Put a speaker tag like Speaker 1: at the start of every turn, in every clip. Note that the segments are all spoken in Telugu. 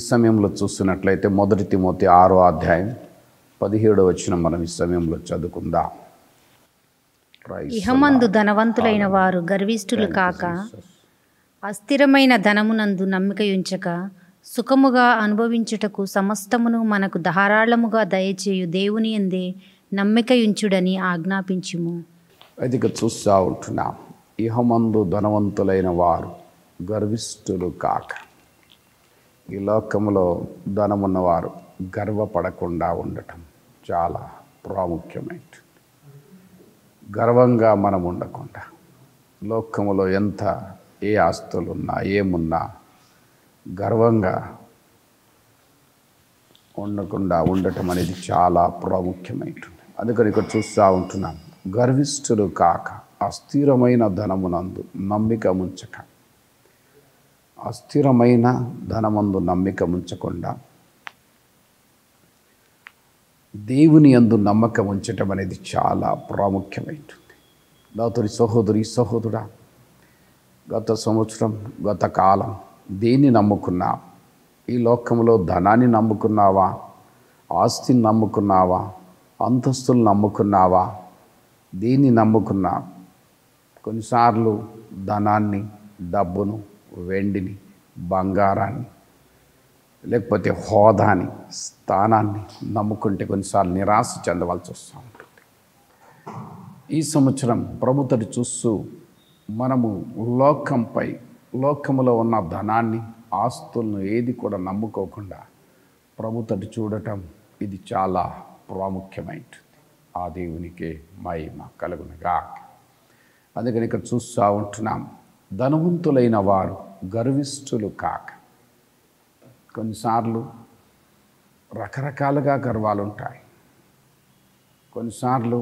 Speaker 1: సమయంలో చూస్తున్నట్లయితే మొదటి తిమోతి ఆరో అధ్యాయం పదిహేడో వచ్చిన మనం ఈ సమయంలో చదువుకుందాం Praise
Speaker 2: ఇహమందు ధనవంతులైన వారు గర్విష్ఠులు కాక అస్థిరమైన ధనమునందు నమ్మికయుంచక సుఖముగా అనుభవించుటకు సమస్తమును మనకు ధారాళముగా దయచేయు దేవుని ఎందే నమ్మికయుంచుడని ఆజ్ఞాపించుము
Speaker 1: అయితే ఇక చూస్తూ ఉంటున్నాం ఇహమందు ధనవంతులైన వారు గర్విష్ఠులు కాక ఈ లోకంలో ధనమున్నవారు గర్వపడకుండా ఉండటం చాలా ప్రాముఖ్యమైనది గర్వంగా మనం ఉండకుండా లోకములో ఎంత ఏ ఆస్తులున్నా ఏమున్నా గర్వంగా ఉండకుండా ఉండటం అనేది చాలా ప్రాముఖ్యమైనది అందుకని ఇక్కడ చూస్తూ ఉంటున్నాం గర్విష్ఠులు కాక అస్థిరమైన ధనమునందు నమ్మిక ముంచక అస్థిరమైన ధనమందు నమ్మిక ముంచకుండా దేవుని యందు నమ్మకం ఉంచటం అనేది చాలా ప్రాముఖ్యమైనది దాతరి సహోదరి సహోదరుడా గత సంవత్సరం గత కాలం దేన్ని నమ్ముకున్నా ఈ లోకంలో ధనాన్ని నమ్ముకున్నావా ఆస్తిని నమ్ముకున్నావా అంతస్తులు నమ్ముకున్నావా దేన్ని నమ్ముకున్నా కొన్నిసార్లు ధనాన్ని డబ్బును వెండిని బంగారాన్ని లేకపోతే హోదాని స్థానాన్ని నమ్ముకుంటే కొన్నిసార్లు నిరాశ చెందవలసి వస్తూ ఉంటుంది ఈ సంవత్సరం ప్రభుత్వని చూస్తూ మనము లోకంపై లోకములో ఉన్న ధనాన్ని ఆస్తులను ఏది కూడా నమ్ముకోకుండా ప్రభుత్వని చూడటం ఇది చాలా ప్రాముఖ్యమైనది ఆ దేవునికే మహిమ కలుగునగా అందుకని ఇక్కడ చూస్తూ ఉంటున్నాం ధనవంతులైన వారు గర్విష్ఠులు కాక కొన్నిసార్లు రకరకాలుగా గర్వాలు ఉంటాయి కొన్నిసార్లు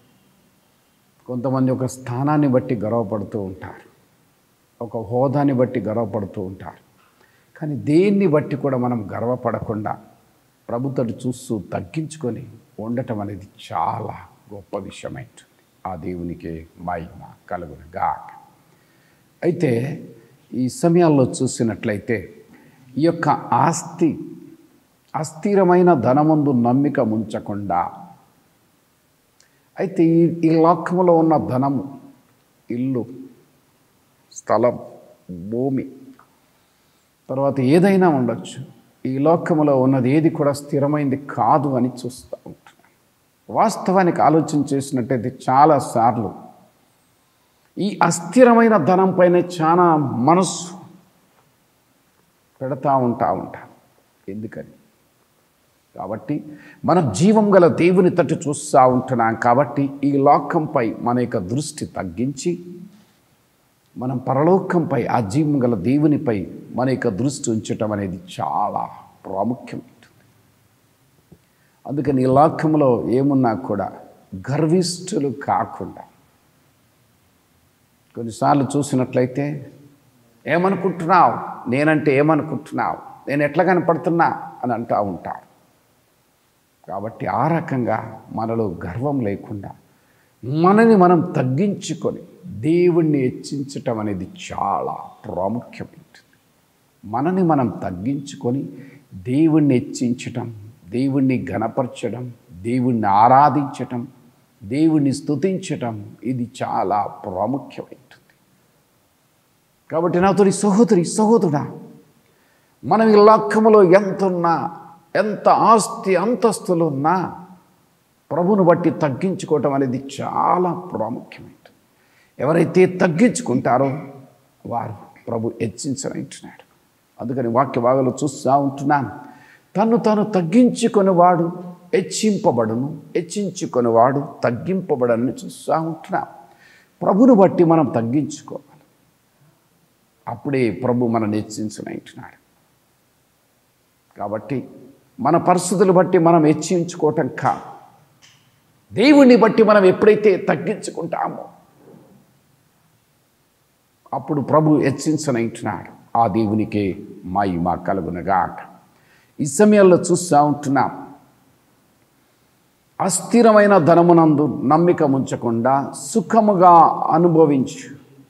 Speaker 1: కొంతమంది ఒక స్థానాన్ని బట్టి గర్వపడుతూ ఉంటారు ఒక హోదాని బట్టి గర్వపడుతూ ఉంటారు కానీ దేన్ని బట్టి కూడా మనం గర్వపడకుండా ప్రభుత్వం చూస్తూ తగ్గించుకొని ఉండటం అనేది చాలా గొప్ప విషయమైంటుంది ఆ దేవునికి మహిమ కలుగునగా అయితే ఈ సమయాల్లో చూసినట్లయితే ఈ యొక్క ఆస్తి అస్థిరమైన ధనముందు నమ్మిక ముంచకుండా అయితే ఈ ఈ లోకంలో ఉన్న ధనము ఇల్లు స్థలం భూమి తర్వాత ఏదైనా ఉండొచ్చు ఈ లోకంలో ఉన్నది ఏది కూడా స్థిరమైంది కాదు అని చూస్తూ ఉంటున్నాను వాస్తవానికి ఆలోచన చేసినట్టయితే చాలాసార్లు ఈ అస్థిరమైన ధనం పైన చాలా మనస్సు పెడతా ఉంటా ఉంటాను ఎందుకని కాబట్టి మనం జీవం గల దేవుని తట్టు చూస్తూ ఉంటున్నాం కాబట్టి ఈ లోకంపై మన యొక్క దృష్టి తగ్గించి మనం పరలోకంపై ఆ జీవం గల దేవునిపై మన యొక్క దృష్టి ఉంచటం అనేది చాలా ప్రాముఖ్యమైనది అందుకని ఈ లోకంలో ఏమున్నా కూడా గర్విష్ఠులు కాకుండా కొన్నిసార్లు చూసినట్లయితే ఏమనుకుంటున్నావు నేనంటే ఏమనుకుంటున్నావు నేను ఎట్లా కనపడుతున్నా అని అంటూ ఉంటారు కాబట్టి ఆ రకంగా మనలో గర్వం లేకుండా మనని మనం తగ్గించుకొని దేవుణ్ణి హెచ్చించటం అనేది చాలా ప్రాముఖ్యమైనది మనని మనం తగ్గించుకొని దేవుణ్ణి హెచ్చించటం దేవుణ్ణి ఘనపరచడం దేవుణ్ణి ఆరాధించటం దేవుణ్ణి స్తుతించటం ఇది చాలా ప్రాముఖ్యమైనది కాబట్టి నాతో సహోదరి సహోదరుడా మనం ఈ లోకములో ఎంతున్నా ఎంత ఆస్తి అంతస్తులు ఉన్నా ప్రభును బట్టి తగ్గించుకోవటం అనేది చాలా ప్రాముఖ్యమైనది ఎవరైతే తగ్గించుకుంటారో వారు ప్రభు హెచ్చించనంటున్నాడు అందుకని వాక్య భాగంలో చూస్తూ ఉంటున్నాను తను తాను తగ్గించుకొనివాడు హెచ్చింపబడును హెచ్చించుకొనివాడు తగ్గింపబడని చూస్తూ ఉంటున్నాం ప్రభును బట్టి మనం తగ్గించుకోవాలి అప్పుడే ప్రభు మనల్ని హెచ్చించనంటున్నాడు కాబట్టి మన పరిస్థితులు బట్టి మనం హెచ్చించుకోవటం కా దేవుణ్ణి బట్టి మనం ఎప్పుడైతే తగ్గించుకుంటామో అప్పుడు ప్రభు హెచ్చించనంటున్నాడు ఆ దేవునికే మహిమ కలుగునగాక ఈ సమయంలో చూస్తూ ఉంటున్నాం అస్థిరమైన ధనమునందు నమ్మిక ఉంచకుండా సుఖముగా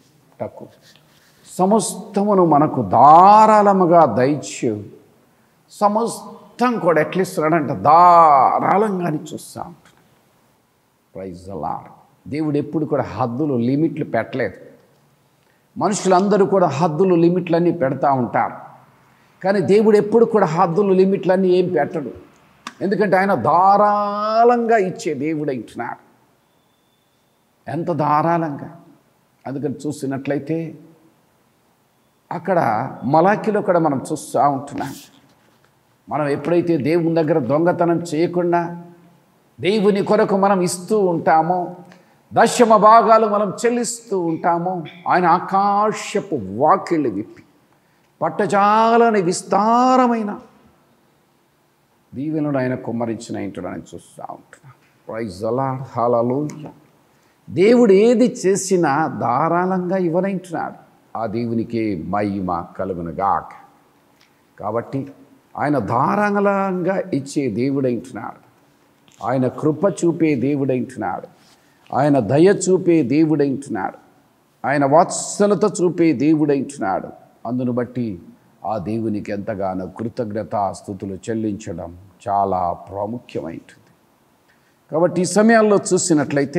Speaker 1: అనుభవించుటకు సమస్తమును మనకు ధారాళముగా దయచు సమస్తం కూడా ఎట్లిస్తున్నాడంట ధారాళంగాని చూస్తూ ఉంటాడు ప్రైజ్ అలా దేవుడు ఎప్పుడు కూడా హద్దులు లిమిట్లు పెట్టలేదు మనుషులందరూ కూడా హద్దులు లిమిట్లన్నీ పెడతా ఉంటారు కానీ దేవుడు ఎప్పుడు కూడా హద్దులు లిమిట్లన్నీ ఏం పెట్టడు ఎందుకంటే ఆయన ధారాళంగా ఇచ్చే దేవుడు అంటున్నాడు ఎంత ధారాళంగా అందుకని చూసినట్లయితే అక్కడ మలాకిలో కూడా మనం చూస్తూ ఉంటున్నాం మనం ఎప్పుడైతే దేవుని దగ్గర దొంగతనం చేయకుండా దేవుని కొరకు మనం ఇస్తూ ఉంటామో దశమ భాగాలు మనం చెల్లిస్తూ ఉంటామో ఆయన ఆకాశపు వాకిళ్ళు విప్పి పట్టజాలని విస్తారమైన దీవెనుడు ఆయన కుమ్మరించిన ఇంటుడని చూస్తూ ఉంటున్నాం ప్రైజ్ అలా హాలూయ దేవుడు ఏది చేసినా ధారాళంగా ఇవ్వనంటున్నాడు ఆ దేవునికి మహిమ కలుగునుగాక కాబట్టి ఆయన ధారాళంగా ఇచ్చే దేవుడైంటున్నాడు ఆయన కృప చూపే దేవుడైంటున్నాడు ఆయన దయ చూపే దేవుడైంటున్నాడు ఆయన వాత్సలత చూపే దేవుడైంటున్నాడు అందును బట్టి ఆ దేవునికి ఎంతగానో కృతజ్ఞత స్థుతులు చెల్లించడం చాలా ప్రాముఖ్యమైంటుంది కాబట్టి ఈ సమయాల్లో చూసినట్లయితే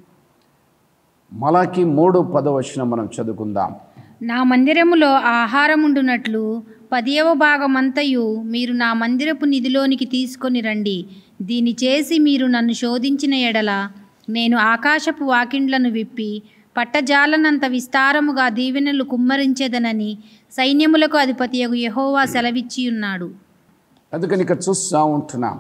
Speaker 1: మలాకి మూడు పదవచనం మనం చదువుకుందాం
Speaker 2: నా మందిరములో ఆహారముండునట్లు పదియవ భాగమంతయు మీరు నా మందిరపు నిధిలోనికి తీసుకొని రండి దీని చేసి మీరు నన్ను శోధించిన ఎడల నేను ఆకాశపు వాకిండ్లను విప్పి పట్టజాలనంత విస్తారముగా దీవెనలు కుమ్మరించేదనని సైన్యములకు అధిపతియగు యెహోవా సెలవిచ్చి ఉన్నాడు
Speaker 1: అందుకని ఇక్కడ చూస్తూ ఉంటున్నాం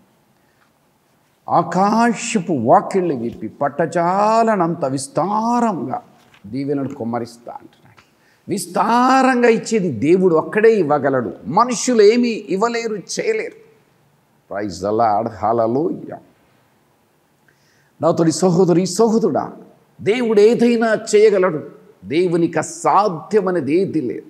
Speaker 1: ఆకాశపు వాకిళ్ళు విప్పి పట్టచాలనంత విస్తారంగా దీవెనలు కుమ్మరిస్తా అంటున్నాడు విస్తారంగా ఇచ్చేది దేవుడు ఒక్కడే ఇవ్వగలడు మనుషులు ఏమీ ఇవ్వలేరు చేయలేరు ప్రైజ్ అలాడ్ హలలోయ నాతోడి సహోదరి సహోదరుడా దేవుడు ఏదైనా చేయగలడు దేవునికి అసాధ్యమనేది ఏది లేదు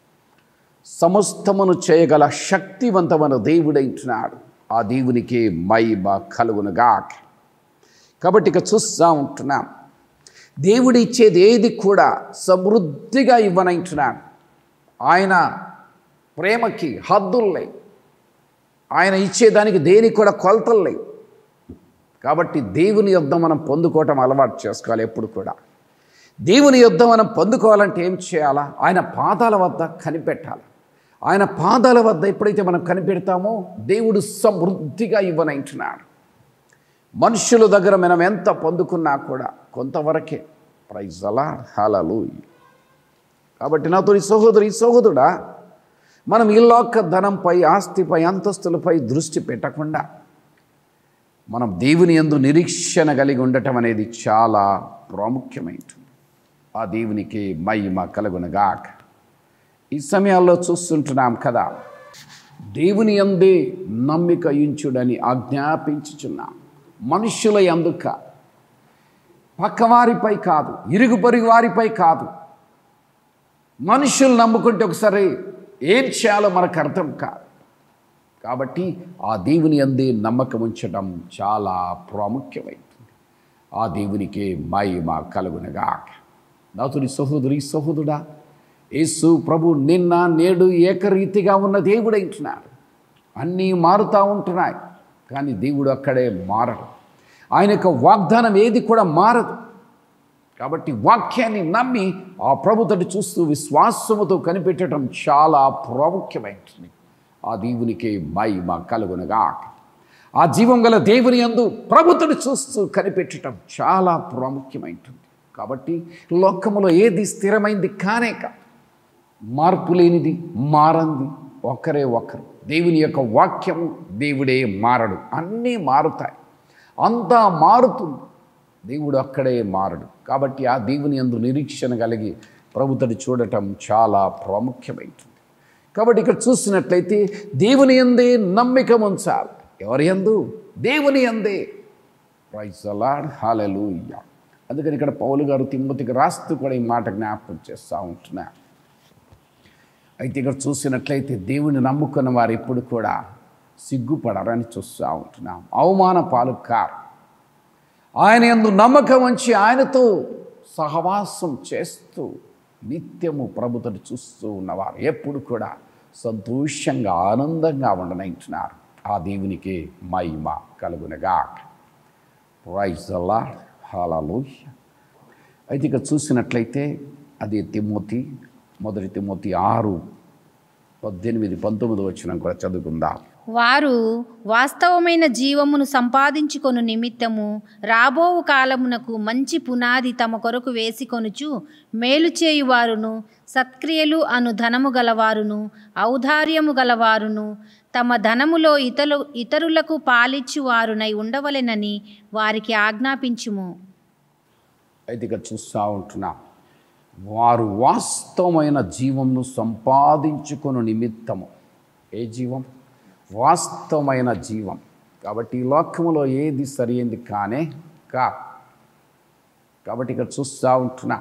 Speaker 1: సమస్తమును చేయగల శక్తివంతమైన దేవుడైంటున్నాడు ఆ దేవునికి మహిమ కలుగునుగాక కాబట్టి ఇక చూస్తూ ఉంటున్నాం దేవుడు ఇచ్చేది ఏది కూడా సమృద్ధిగా ఇవ్వనంటున్నాడు ఆయన ప్రేమకి హద్దులు లేవు ఆయన ఇచ్చేదానికి దేనికి కూడా కొలతలు లేవు కాబట్టి దేవుని యుద్ధం మనం పొందుకోవటం అలవాటు చేసుకోవాలి ఎప్పుడు కూడా దేవుని యుద్ధం మనం పొందుకోవాలంటే ఏం చేయాలా ఆయన పాదాల వద్ద కనిపెట్టాలి ఆయన పాదాల వద్ద ఎప్పుడైతే మనం కనిపెడతామో దేవుడు సమృద్ధిగా ఇవ్వనంటున్నాడు మనుషుల దగ్గర మనం ఎంత పొందుకున్నా కూడా కొంతవరకే ప్రైజ్ అలా హలలు కాబట్టి నాతో ఈ సహోదరు ఈ సహోదరుడా మనం ఈ లోక ధనంపై ఆస్తిపై అంతస్తులపై దృష్టి పెట్టకుండా మనం దేవుని యందు నిరీక్షణ కలిగి ఉండటం అనేది చాలా ప్రాముఖ్యమైనది ఆ దేవునికి మహిమ కలుగునగాక ఈ సమయాల్లో చూస్తుంటున్నాం కదా దేవుని యందే నమ్మిక ఇంచుడని ఆజ్ఞాపించుచున్నాం మనుష్యుల ఎందుక పక్కవారిపై కాదు ఇరుగు పొరుగు వారిపై కాదు మనుషులు నమ్ముకుంటే ఒకసారి ఏం చేయాలో మనకు అర్థం కాదు కాబట్టి ఆ దేవుని అందే నమ్మకం ఉంచడం చాలా ప్రాముఖ్యమైంది ఆ దేవునికి మహిమ కలుగునగాక నాతుడి సహోదరి సహోదరుడా యేసు ప్రభు నిన్న నేడు ఏకరీతిగా ఉన్న దేవుడు అంటున్నాడు అన్నీ మారుతూ ఉంటున్నాయి కానీ దేవుడు అక్కడే మారడు ఆయన యొక్క వాగ్దానం ఏది కూడా మారదు కాబట్టి వాక్యాన్ని నమ్మి ఆ ప్రభుతోటి చూస్తూ విశ్వాసముతో కనిపెట్టడం చాలా ప్రాముఖ్యమైనది ఆ దేవునికి మహిమ కలుగునగా ఆ జీవం గల దేవుని యందు ప్రభుతుడు చూస్తూ కనిపెట్టడం చాలా ప్రాముఖ్యమైనది కాబట్టి లోకములో ఏది స్థిరమైంది కానే కాదు మార్పు లేనిది మారంది ఒక్కరే ఒక్కరు దేవుని యొక్క వాక్యము దేవుడే మారడు అన్నీ మారుతాయి అంతా మారుతుంది దేవుడు అక్కడే మారడు కాబట్టి ఆ దేవుని యందు నిరీక్షణ కలిగి ప్రభుతడు చూడటం చాలా ప్రాముఖ్యమైనది కాబట్టి ఇక్కడ చూసినట్లయితే దేవుని ఎందే నమ్మిక ఉంచాలి ఎవరి యందు దేవుని ఎందే ప్రైజ్ అలాడ్ హాలెలూయా అందుకని ఇక్కడ పౌలు గారు తిమ్మతికి రాస్తూ కూడా ఈ మాట జ్ఞాపకం చేస్తూ ఉంటున్నారు అయితే ఇక్కడ చూసినట్లయితే దేవుని నమ్ముకున్న వారు ఎప్పుడు కూడా సిగ్గుపడరని చూస్తూ ఉంటున్నాం అవమాన పాలు కారు ఆయన ఎందు నమ్మకం ఉంచి ఆయనతో సహవాసం చేస్తూ నిత్యము ప్రభుతను చూస్తూ ఉన్నవారు ఎప్పుడు కూడా సంతోషంగా ఆనందంగా ఉండనంటున్నారు ఆ దేవునికి మహిమ కలుగునగా ప్రైజ్ అల్లా హాలూహ్య అయితే ఇక చూసినట్లయితే అది తిమ్మోతి మొదటి తిమ్మోతి ఆరు పద్దెనిమిది పంతొమ్మిది వచ్చిన కూడా చదువుకుందాం
Speaker 2: వారు వాస్తవమైన జీవమును సంపాదించుకొను నిమిత్తము రాబోవు కాలమునకు మంచి పునాది తమ కొరకు వేసికొనుచు మేలు చేయువారును సత్క్రియలు అను ధనము గలవారును ఔదార్యము గలవారును తమ ధనములో ఇతరు ఇతరులకు పాలిచ్చువారునై ఉండవలెనని వారికి ఆజ్ఞాపించుము
Speaker 1: అయితే ఇక చూస్తూ ఉంటున్నాం వారు వాస్తవమైన జీవంను సంపాదించుకుని నిమిత్తము ఏ జీవం వాస్తవమైన జీవం కాబట్టి ఈ లోకములో ఏది సరైంది కానే కా కాబట్టి ఇక్కడ చూస్తూ ఉంటున్నా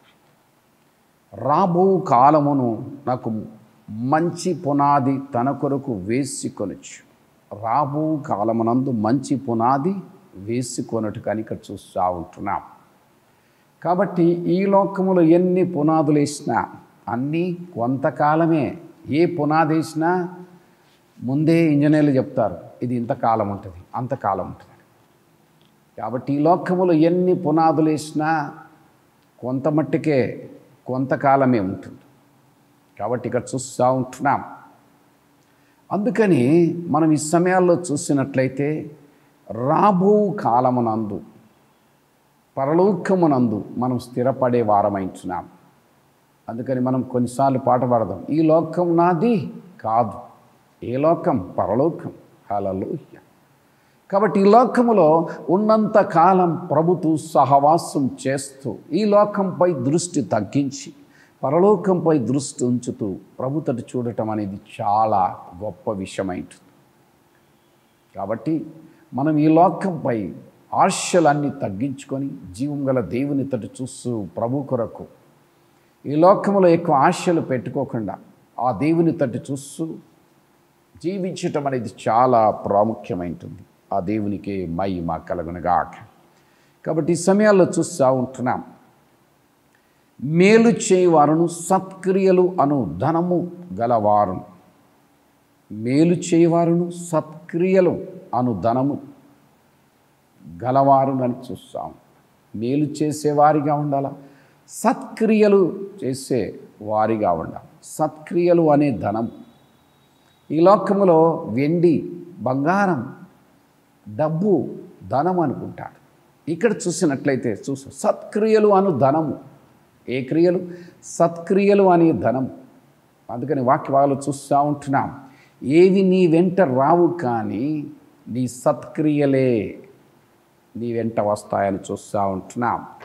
Speaker 1: రాబో కాలమును నాకు మంచి పునాది తన కొరకు వేసుకొనొచ్చు రాబో కాలమునందు మంచి పునాది వేసుకొనట్టు కానీ ఇక్కడ చూస్తూ ఉంటున్నాం కాబట్టి ఈ లోకములో ఎన్ని పునాదులు వేసినా అన్నీ కొంతకాలమే ఏ పునాది వేసినా ముందే ఇంజనీర్లు చెప్తారు ఇది ఇంతకాలం ఉంటుంది అంతకాలం ఉంటుంది కాబట్టి ఈ లోకములో ఎన్ని పునాదులు వేసినా కొంత మట్టుకే కొంతకాలమే ఉంటుంది కాబట్టి ఇక్కడ చూస్తూ ఉంటున్నాం అందుకని మనం ఈ సమయాల్లో చూసినట్లయితే రాబో కాలమునందు పరలోకమునందు మనం స్థిరపడే వారమైంటున్నాం అందుకని మనం కొన్నిసార్లు పాట పాడదాం ఈ లోకం నాది కాదు ఏ లోకం పరలోకం హలలోహ్య కాబట్టి ఈ లోకములో ఉన్నంత కాలం ప్రభుతూ సహవాసం చేస్తూ ఈ లోకంపై దృష్టి తగ్గించి పరలోకంపై దృష్టి ఉంచుతూ ప్రభుతటి చూడటం అనేది చాలా గొప్ప విషయమైంటుంది కాబట్టి మనం ఈ లోకంపై ఆశలన్నీ తగ్గించుకొని జీవం గల దేవుని తటి చూస్తూ ప్రభు కొరకు ఈ లోకంలో ఎక్కువ ఆశలు పెట్టుకోకుండా ఆ దేవుని తట్టి చూస్తూ జీవించటం అనేది చాలా ప్రాముఖ్యమైంటుంది ఆ దేవునికి మహిమ కలుగునగాక కాబట్టి ఈ సమయాల్లో చూస్తూ ఉంటున్నాం మేలు చేయవారును సత్క్రియలు అను ధనము గలవారును మేలు చేయవారును సత్క్రియలు అను ధనము గలవారు అని చూస్తాం మేలు చేసేవారిగా ఉండాలా సత్క్రియలు చేసే వారిగా ఉండాలి సత్క్రియలు అనే ధనం ఈ లోకములో వెండి బంగారం డబ్బు ధనం అనుకుంటాడు ఇక్కడ చూసినట్లయితే చూసు సత్క్రియలు అను ధనము ఏ క్రియలు సత్క్రియలు అనే ధనం అందుకని వాక్యవాలు చూస్తూ ఉంటున్నాం ఏవి నీ వెంట రావు కానీ నీ సత్క్రియలే నీ వెంట వస్తాయని చూస్తూ ఉంటున్నాం